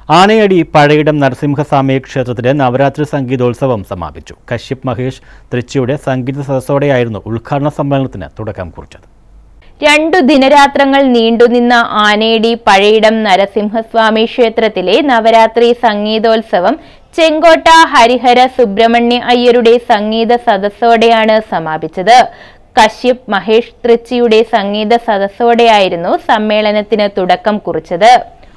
ആനയടി പഴയിടം നരസിംഹസ്വാമി ക്ഷേത്രത്തിലെ നവരാത്രി സംഗീതോത്സവം സമാപിച്ചു കശ്യപ് മഹേഷ് തൃച്ചിയുടെ സംഗീത സദസ്സോടെയായിരുന്നു ഉദ്ഘാടന സമ്മേളനത്തിന് തുടക്കം കുറിച്ചത് രണ്ടു ദിനരാത്രങ്ങൾ നീണ്ടുനിന്ന ആനേടി പഴയിടം നരസിംഹസ്വാമി ക്ഷേത്രത്തിലെ നവരാത്രി സംഗീതോത്സവം ചെങ്കോട്ട ഹരിഹര സുബ്രഹ്മണ്യ അയ്യരുടെ സംഗീത സദസ്സോടെയാണ് സമാപിച്ചത് കശ്യപ് മഹേഷ് തൃച്ചിയുടെ സംഗീത സദസ്സോടെയായിരുന്നു സമ്മേളനത്തിന് തുടക്കം കുറിച്ചത്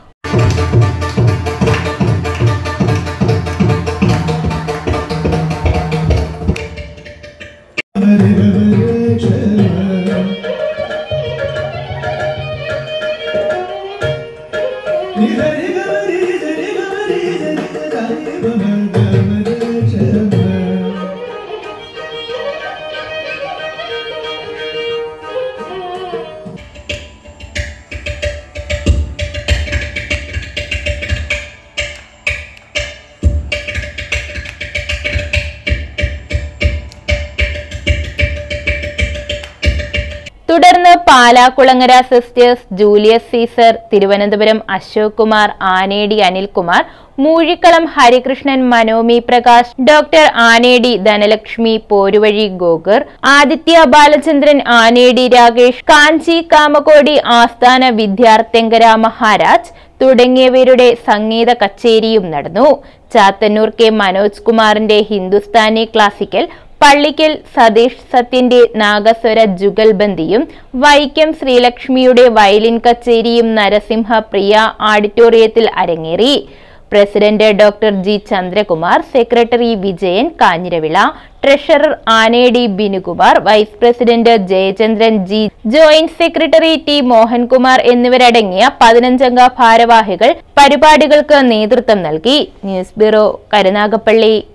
തുടർന്ന് Palakkulangara sisters Julius Caesar Thiruvananthapuram Ashok Kumar Anedi Anilkumar Moozhikkalam Harikrishnan Manomi Prakash doctor Anedi Dhanalakshmi Poruvazhi ഗോഗർ ആദിത്യ ബാലചന്ദ്രൻ ആനേടി രാകേഷ് കാഞ്ചി കാമകോടി ആസ്ഥാന വിദ്യാർത്ഥ്യങ്കര മഹാരാജ് തുടങ്ങിയവരുടെ സംഗീത കച്ചേരിയും നടന്നു ചാത്തന്നൂർ കെ മനോജ് കുമാറിന്റെ ഹിന്ദുസ്ഥാനി ക്ലാസിക്കൽ പള്ളിക്കൽ സതീഷ് സത്യന്റെ നാഗസ്വര ജുഗൽബന്ദിയും വൈക്കം ശ്രീലക്ഷ്മിയുടെ വയലിൻ കച്ചേരിയും നരസിംഹ പ്രിയ ഓഡിറ്റോറിയത്തിൽ അരങ്ങേറി president doctor G Chandrakumar secretary Vijayan Kanjiravila treasurer Anedi Binukumar vice president Jayachandran G joint secretary T Mohankumar എന്നിവരടങ്ങിയ പതിനഞ്ചംഗ ഭാരവാഹികൾ പരിപാടികൾക്ക് നേതൃത്വം നൽകി ന്യൂസ് ബ്യൂറോ കരുനാഗപ്പള്ളി